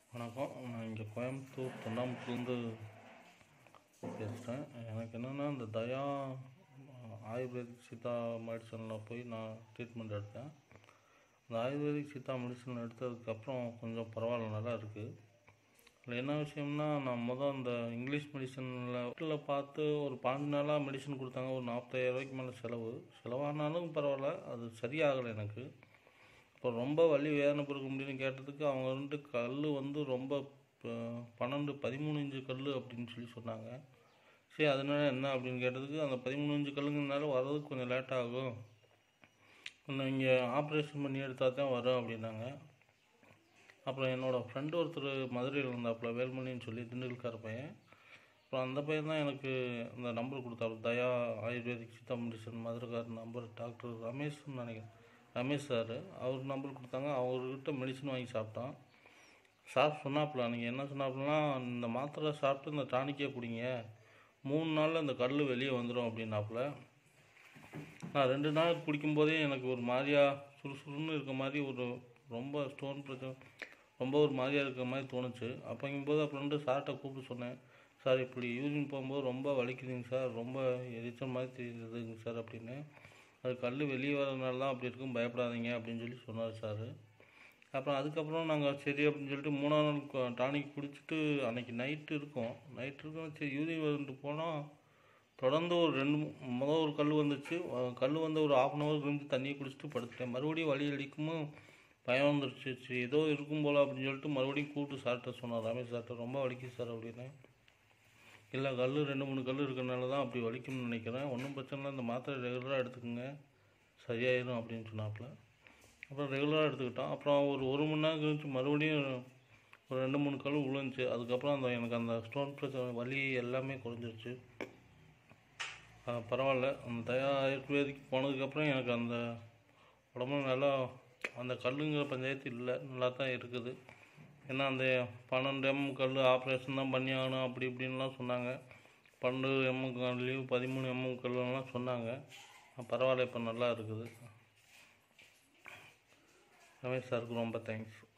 வணக்கம் நான் இங்கே கோயம்புத்தூர் தொண்டாமுத்தூர்லேருந்து பேசுகிறேன் எனக்கு என்னென்னா இந்த தயா ஆயுர்வேதிக் சித்தா மெடிசனில் போய் நான் ட்ரீட்மெண்ட் எடுத்தேன் இந்த ஆயுர்வேதிக் சித்தா மெடிசன் எடுத்ததுக்கப்புறம் கொஞ்சம் பரவாயில்ல நல்லா இருக்குது இதில் என்ன விஷயம்னா நான் மொதல் அந்த இங்கிலீஷ் மெடிசனில் வீட்டில் பார்த்து ஒரு பாஞ்சு நாளாக மெடிசன் கொடுத்தாங்க ஒரு நாற்பத்தாயிரம் ரூபாய்க்கு மேலே செலவு செலவானாலும் பரவாயில்ல அது சரியாகலை எனக்கு இப்போ ரொம்ப வலி வேதனை பொறுக்க முடியும்னு கேட்டதுக்கு அவங்க வந்துட்டு கல் வந்து ரொம்ப ப- பன்னெண்டு பதிமூணு இன்ச்சு கல் அப்படின்னு சொல்லி சொன்னாங்க சரி அதனால என்ன அப்படின்னு கேட்டதுக்கு அந்த பதிமூணு இன்ச்சு கல்லுங்கிறதுனால வர்றதுக்கு கொஞ்சம் லேட் ஆகும் இன்னும் இங்கே ஆப்ரேஷன் பண்ணி எடுத்தால் தான் வரும் அப்படின்னாங்க அப்புறம் என்னோடய ஃப்ரெண்டு ஒருத்தர் மதுரையில் இருந்தாப்புல வேல்மணின்னு சொல்லி திண்டுக்கல்கார பையன் அப்புறம் அந்த பையன் தான் எனக்கு இந்த நம்பர் கொடுத்தாப்புல தயா ஆயுர்வேதிக் சித்தா மெடிசன் மதுரைக்கார் நம்பர் டாக்டர் ரமேஷ்னு நினைக்கிறேன் ரமேஷ் சார் அவர் நம்பர் கொடுத்தாங்க அவர்கிட்ட மெடிசன் வாங்கி சாப்பிட்டான் சார் சொன்னாப்புல நீங்கள் என்ன சொன்னாப்புலனா இந்த மாத்திரை சாப்பிட்டு இந்த டானிக்கே குடிங்க மூணு நாளில் இந்த கல் வெளியே வந்துடும் அப்படின்னாப்புல நான் ரெண்டு நாள் குடிக்கும்போதே எனக்கு ஒரு மாதிரியா சுறுசுறுன்னு இருக்க மாதிரி ஒரு ரொம்ப ஸ்டோன் பிரச்சனை ரொம்ப ஒரு மாதிரியா இருக்கிற மாதிரி தோணுச்சு அப்போங்கும்போது அப்புறம் வந்து சார்கிட்ட கூப்பிட்டு சொன்னேன் சார் இப்படி யூரின் போகும்போது ரொம்ப வலிக்குதுங்க சார் ரொம்ப எரிச்சல் மாதிரி தெரியுதுங்க சார் அப்படின்னு அது கல் வெளியே வரதுனால தான் அப்படி இருக்கும் பயப்படாதீங்க அப்படின்னு சொல்லி சொன்னார் சார் அப்புறம் அதுக்கப்புறம் நாங்கள் சரி அப்படின்னு சொல்லிட்டு மூணாவது நாள் டானிக் குடிச்சிட்டு அன்னைக்கு நைட்டு இருக்கோம் நைட் இருக்கோம் சரி யூரின் வந்துட்டு போனால் தொடர்ந்து ஒரு ரெண்டு மூ- முத ஒரு கல் வந்துச்சு அஹ் கல் வந்து ஒரு ஆஃப் அன் ஹவர் இருந்து தண்ணியை குடிச்சிட்டு படுத்துட்டேன் மறுபடியும் வலி அடிக்குமோ பயம் வந்துருச்சு சரி ஏதோ இருக்கும் போல அப்படின்னு சொல்லிட்டு மறுபடியும் கூப்பிட்டு சார்கிட்ட சொன்னார் ரமேஷ் சார்கிட்ட ரொம்ப வலிக்குது சார் அப்படின்னு இல்லை கல் ரெண்டு மூணு கல் இருக்கறனால தான் அப்படி வலிக்கும்னு நினைக்கிறேன் ஒன்றும் பிரச்சனை இல்லை இந்த மாத்திரை ரெகுலராக எடுத்துக்கோங்க சரியாயிடும் அப்படின்னு சொன்னாப்புல அப்புறம் ரெகுலராக எடுத்துக்கிட்டோம் அப்புறம் ஒரு ஒரு மணி நேரம் கழிச்சு மறுபடியும் ஒரு ரெண்டு மூணு கல் விழுந்துச்சு அதுக்கப்புறம் அந்த எனக்கு அந்த ஸ்டோன் பிரச்சனை வலி எல்லாமே குறைஞ்சிருச்சு ஆஹ் பரவாயில்ல அந்த தயா ஆயுர்வேதிக்கு போனதுக்கப்புறம் எனக்கு அந்த உடம்புல நல்லா அந்த கல்லுங்கிற பஞ்சாயத்து இல்லை நல்லா தான் இருக்குது ஏன்னா அந்த பன்னெண்டு எம்எம் கல் ஆப்ரேஷன் தான் பண்ணி ஆகணும் அப்படி இப்படின்லாம் சொன்னாங்க பன்னெண்டு எம்எம் கல்லையும் பதிமூணு எம்எம் கல்லுலாம் சொன்னாங்க ஆஹ் பரவாயில்ல இப்போ நல்லா இருக்குது ரமேஷ் சாருக்கு ரொம்ப தேங்க்ஸ்